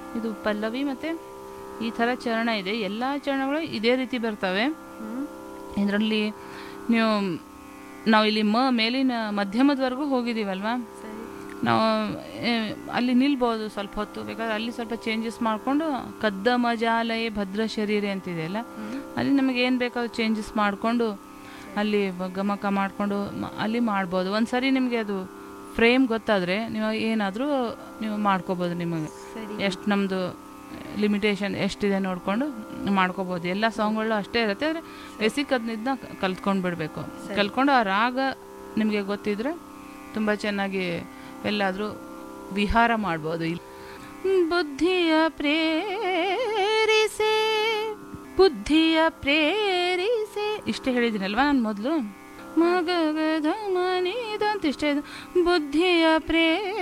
ಇದು ಪಲ್ಲವಿ ಮತ್ತು ಈ ಥರ ಚರಣ ಇದೆ ಎಲ್ಲ ಚರಣಗಳು ಇದೇ ರೀತಿ ಬರ್ತವೆ ಇದರಲ್ಲಿ ನೀವು ನಾವು ಇಲ್ಲಿ ಮ ಮೇಲಿನ ಮಧ್ಯಮದವರೆಗೂ ಹೋಗಿದ್ದೀವಲ್ವಾ ಸರಿ ನಾವು ಏ, ಅಲ್ಲಿ ನಿಲ್ಬೋದು ಸ್ವಲ್ಪ ಹೊತ್ತು ಬೇಕಾದ್ರೆ ಅಲ್ಲಿ ಸ್ವಲ್ಪ ಚೇಂಜಸ್ ಮಾಡಿಕೊಂಡು ಕದ್ದ ಮಜಾಲಯೇ ಭದ್ರ ಶರೀರೆ ಅಂತಿದೆಯಲ್ಲ ಅಲ್ಲಿ ನಮಗೆ ಏನು ಬೇಕಾದ್ರೂ ಚೇಂಜಸ್ ಮಾಡಿಕೊಂಡು ಅಲ್ಲಿ ಬ- ಗಮಕ ಮಾಡಿಕೊಂಡು ಅಲ್ಲಿ ಮಾಡ್ಬೋದು ಒಂದು ಸರಿ ನಿಮಗೆ ಅದು ಫ್ರೇಮ್ ಗೊತ್ತಾದರೆ ನೀವು ಏನಾದರೂ ನೀವು ಮಾಡ್ಕೋಬೋದು ನಿಮಗೆ ಸರಿ ಎಷ್ಟು ನಮ್ಮದು ಲಿಮಿಟೇಷನ್ ಎಷ್ಟಿದೆ ನೋಡಿಕೊಂಡು ಮಾಡ್ಕೋಬೋದು ಎಲ್ಲ ಸಾಂಗ್ಗಳು ಅಷ್ಟೇ ಇರುತ್ತೆ ಆದರೆ ಬೇಸಿಕ್ ಅದನ್ನ ಕಲ್ತ್ಕೊಂಡು ಬಿಡಬೇಕು ಕಲ್ತ್ಕೊಂಡು ಆ ರಾಗ ನಿಮಗೆ ಗೊತ್ತಿದ್ರೆ ತುಂಬ ಚೆನ್ನಾಗಿ ಎಲ್ಲಾದರೂ ವಿಹಾರ ಮಾಡ್ಬೋದು ಇಲ್ಲಿ ಬುದ್ಧಿಯ ಪ್ರೇರಿಸೆ ಬುದ್ಧಿಯ ಪ್ರೇರಿಸೆ ಇಷ್ಟೇ ಹೇಳಿದ್ದೀನಲ್ವಾ ನಾನು ಮೊದಲು ಮಗಗದ ಮನಿದ ಅಂತ ಇಷ್ಟೇ ಇದು ಬುದ್ಧಿಯ ಪ್ರೇರಿಸೆ